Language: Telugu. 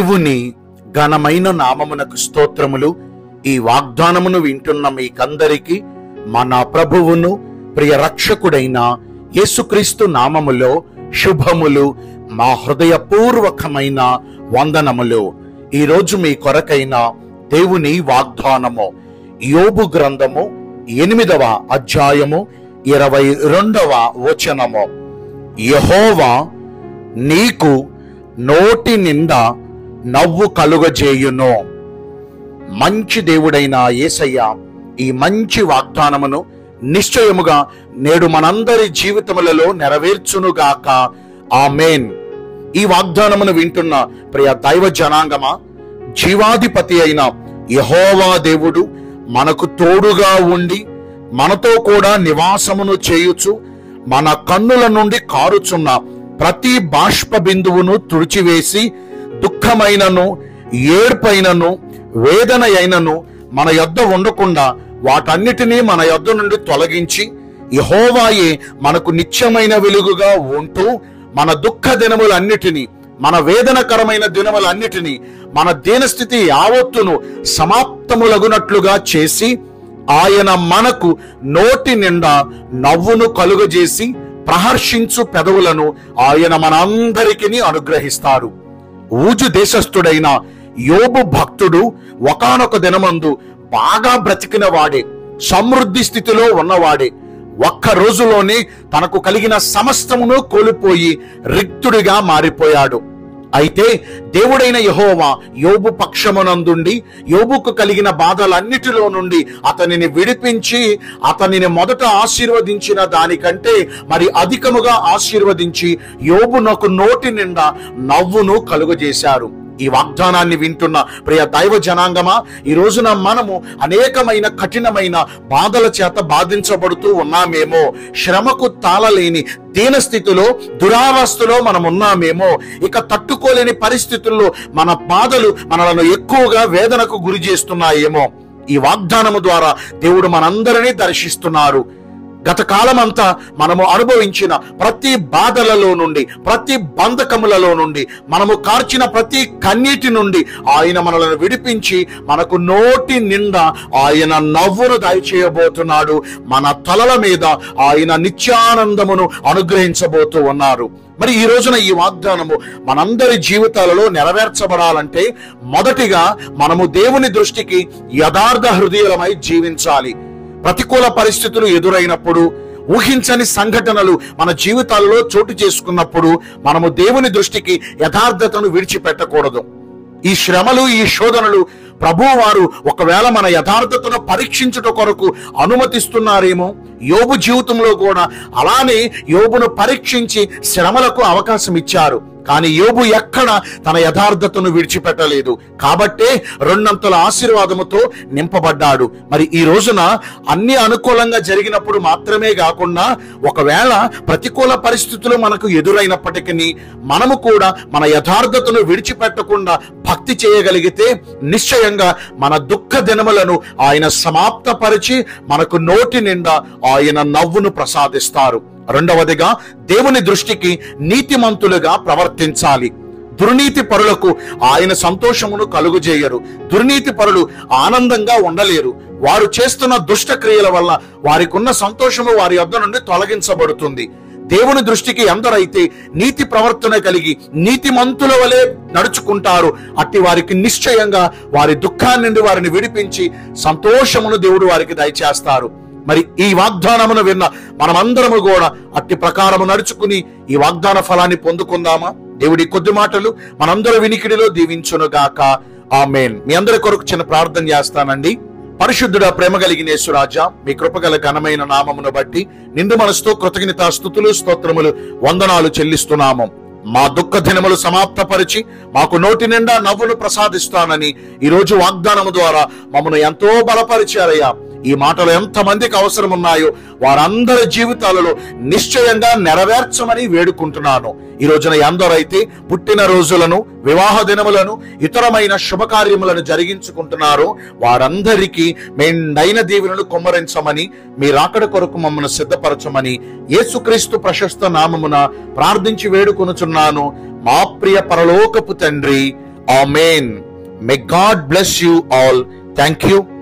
దేవుని ఘనమైన నామమునకు స్తోత్రములు ఈ వాగ్దానమును వింటున్న మీకందరికీ మన ప్రభువును ప్రియ రక్షకుడైన యేసుక్రీస్తు నామములో శుభములు మా హృదయపూర్వకమైన వందనములు ఈరోజు మీ కొరకైన దేవుని వాగ్దానము యోబు గ్రంథము ఎనిమిదవ అధ్యాయము ఇరవై రెండవ వచనము యహోవా నీకు నోటి నిండా నవ్వు కలుగజేయును మంచి దేవుడైన యేసయ్య ఈ మంచి వాగ్దానమును నిశ్చయముగా నేడు మనందరి జీవితములలో నెరవేర్చునుగాక ఆమేన్ ఈ వాగ్దానమును వింటున్న ప్రియ దైవ జనాంగమా జీవాధిపతి అయిన యహోవా దేవుడు మనకు తోడుగా ఉండి మనతో కూడా నివాసమును చేయుచు మన కన్నుల నుండి కారుచున్న ప్రతి బాష్ప బిందువును తుడిచివేసి దుఃఖమైనను ఏడ్పైనను వేదన అయినను మన యొద్ద ఉండకుండా వాటన్నిటినీ మన యొద్ద నుండి తొలగించి యహోవాయే మనకు నిత్యమైన వెలుగుగా ఉంటూ మన దుఃఖ దినములన్నిటినీ మన వేదనకరమైన దినములన్నిటినీ మన దీనస్థితి యావత్తును సమాప్తములగునట్లుగా చేసి ఆయన మనకు నోటి నిండా నవ్వును కలుగజేసి ప్రహర్షించు పెదవులను ఆయన మనందరికీ అనుగ్రహిస్తాడు ఊజు దేశస్థుడైన యోబు భక్తుడు ఒకానొక దినమందు బాగా బ్రతికిన వాడే సమృద్ధి స్థితిలో ఉన్నవాడే ఒక్క రోజులోనే తనకు కలిగిన సమస్తమును కోల్పోయి రిక్తుడిగా మారిపోయాడు అయితే దేవుడైన యహోవా యోబు పక్షమునందుండి యోబుకు కలిగిన బాధలన్నిటిలో నుండి అతనిని విడిపించి అతనిని మొదట ఆశీర్వదించిన దానికంటే మరి అధికముగా ఆశీర్వదించి యోబునకు నోటి నిండా నవ్వును కలుగజేశారు ఈ వాగ్దానాన్ని వింటున్న ప్రియ దైవ జనాంగమా ఈ రోజున మనము అనేకమైన కఠినమైన బాధల చేత బాధించబడుతూ ఉన్నామేమో శ్రమకు తాళలేని దీన స్థితిలో దురావస్థలో మనం ఉన్నామేమో ఇక తట్టుకోలేని పరిస్థితుల్లో మన బాధలు మనలను ఎక్కువగా వేదనకు గురి చేస్తున్నాయేమో ఈ వాగ్దానము ద్వారా దేవుడు మనందరినీ దర్శిస్తున్నారు గత కాలమంతా మనము అనుభవించిన ప్రతి బాధలలో నుండి ప్రతి బంధకములలో నుండి మనము కార్చిన ప్రతి కన్నీటి నుండి ఆయన మనలను విడిపించి మనకు నోటి నిండా ఆయన నవ్వును దయచేయబోతున్నాడు మన తలల మీద ఆయన నిత్యానందమును అనుగ్రహించబోతూ ఉన్నారు మరి ఈ రోజున ఈ వాగ్దానము మనందరి జీవితాలలో నెరవేర్చబడాలంటే మొదటిగా మనము దేవుని దృష్టికి యథార్థ హృదయలమై జీవించాలి ప్రతికూల పరిస్థితులు ఎదురైనప్పుడు ఊహించని సంఘటనలు మన జీవితాలలో చోటు చేసుకున్నప్పుడు మనము దేవుని దృష్టికి యథార్థతను విడిచిపెట్టకూడదు ఈ శ్రమలు ఈ శోధనలు ప్రభువు వారు ఒకవేళ మన యథార్థతను పరీక్షించుట కొరకు అనుమతిస్తున్నారేమో యోబు జీవితంలో కూడా అలానే యోబును పరీక్షించి శ్రమలకు అవకాశం ఇచ్చారు కానీ యోబు ఎక్కడ తన యథార్థతను విడిచిపెట్టలేదు కాబట్టే రెండంతల ఆశీర్వాదముతో నింపబడ్డాడు మరి ఈ రోజున అన్ని అనుకూలంగా జరిగినప్పుడు మాత్రమే కాకుండా ఒకవేళ ప్రతికూల పరిస్థితులు మనకు ఎదురైనప్పటికీ మనము కూడా మన యథార్థతను విడిచిపెట్టకుండా భక్తి చేయగలిగితే నిశ్చయంగా మన దుఃఖ దినములను ఆయన సమాప్తపరిచి మనకు నోటి నిండా ఆయన నవ్వును ప్రసాదిస్తారు రెండవదిగా దేవుని దృష్టికి నీతిమంతులుగా ప్రవర్తించాలి దుర్నీతి పరులకు ఆయన సంతోషమును కలుగుజేయరు దుర్నీతి పరులు ఆనందంగా ఉండలేరు వారు చేస్తున్న దుష్ట క్రియల వల్ల వారికి ఉన్న సంతోషము వారి యొద్ద నుండి తొలగించబడుతుంది దేవుని దృష్టికి ఎందరైతే నీతి ప్రవర్తన కలిగి నీతిమంతుల వలె నడుచుకుంటారు అట్టి వారికి నిశ్చయంగా వారి దుఃఖాన్ని నుండి వారిని విడిపించి సంతోషమును దేవుడు వారికి దయచేస్తారు మరి ఈ వాగ్దానమును విన్న మనమందరము కూడా అట్టి ప్రకారము నడుచుకుని ఈ వాగ్దాన ఫలాన్ని పొందుకుందామా దేవుడి కొద్ది మాటలు మనందరి వినికిడిలో దీవించునుగాక ఆమెన్ మీ అందరి కొరకు చిన్న ప్రార్థన చేస్తానండి పరిశుద్ధుడ ప్రేమ కలిగిన యేసురాజా మీ కృపగల ఘనమైన నామమును బట్టి నిండు మనసుతో కృతజ్ఞత స్థుతులు స్తోత్రములు వందనాలు చెల్లిస్తున్నాము మా దుఃఖ దినములు సమాప్తపరిచి మాకు నోటి నిండా నవ్వులు ప్రసాదిస్తానని ఈ రోజు వాగ్దానము ద్వారా మమ్మను ఎంతో బలపరిచారయ్యా ఈ మాటలు ఎంతమందికి అవసరం ఉన్నాయో వారందరి జీవితాలలో నిశ్చయంగా నెరవేర్చమని వేడుకుంటున్నాను ఈ రోజున ఎందరైతే పుట్టిన రోజులను వివాహ దినములను ఇతరమైన శుభకార్యములను జరిగించుకుంటున్నారో వారందరికీ మెండైన దీవులను కొమ్మరించమని మీ రాకడ కొరకు మమ్మల్ని సిద్ధపరచమని యేసుక్రీస్తు ప్రశస్త నామమున ప్రార్థించి వేడుకొనుచున్నాను మా ప్రియ పరలోకపు తండ్రి amen may God bless you all thank you